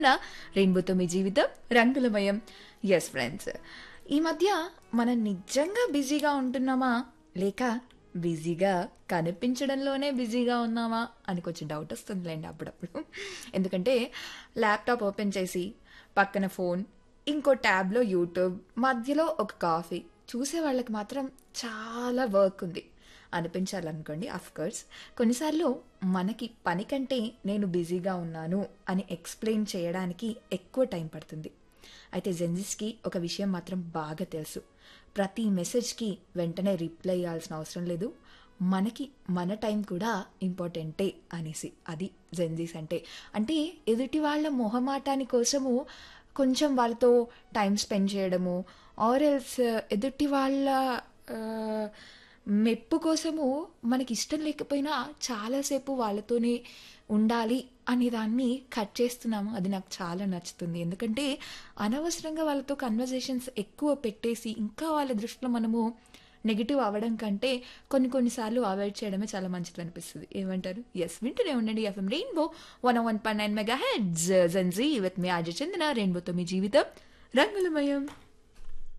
రెయిన్బోతో మీ జీవితం రంగులమయం ఎస్ ఫ్రెండ్స్ ఈ మధ్య మనం నిజంగా బిజీగా ఉంటున్నామా లేక బిజీగా కనిపించడంలోనే బిజీగా ఉన్నామా అని కొంచెం డౌట్ వస్తుందిలేండి అప్పుడప్పుడు ఎందుకంటే ల్యాప్టాప్ ఓపెన్ చేసి పక్కన ఫోన్ ఇంకో ట్యాబ్లో యూట్యూబ్ మధ్యలో ఒక కాఫీ చూసే వాళ్ళకి మాత్రం చాలా వర్క్ ఉంది అనిపించాలనుకోండి కోర్స్ కొన్నిసార్లు మనకి పని కంటే నేను బిజీగా ఉన్నాను అని ఎక్స్ప్లెయిన్ చేయడానికి ఎక్కువ టైం పడుతుంది అయితే జెన్జిస్కి ఒక విషయం మాత్రం బాగా తెలుసు ప్రతి మెసేజ్కి వెంటనే రిప్లై ఇవ్వాల్సిన అవసరం లేదు మనకి మన టైం కూడా ఇంపార్టెంటే అనేసి అది జెన్జీస్ అంటే అంటే ఎదుటి వాళ్ళ మొహమాటాని కోసము కొంచెం వాళ్ళతో టైం స్పెండ్ చేయడము ఆర్ ఎల్స్ ఎదుటి వాళ్ళ ఆ, మెప్పు కోసము మనకి ఇష్టం లేకపోయినా చాలాసేపు వాళ్ళతోనే ఉండాలి అనే దాన్ని కట్ చేస్తున్నాము అది నాకు చాలా నచ్చుతుంది ఎందుకంటే అనవసరంగా వాళ్ళతో కన్వర్జేషన్స్ ఎక్కువ పెట్టేసి ఇంకా వాళ్ళ దృష్టిలో మనము నెగిటివ్ అవ్వడం కంటే కొన్ని కొన్నిసార్లు అవాయిడ్ చేయడమే చాలా మంచిది అనిపిస్తుంది ఏమంటారు ఎస్ వింటూనే ఉండండి FM rainbow one one point nine megahertz Gen Z with me ఆజ చందన రెయిన్బోతో మీ జీవితం రంగులమయం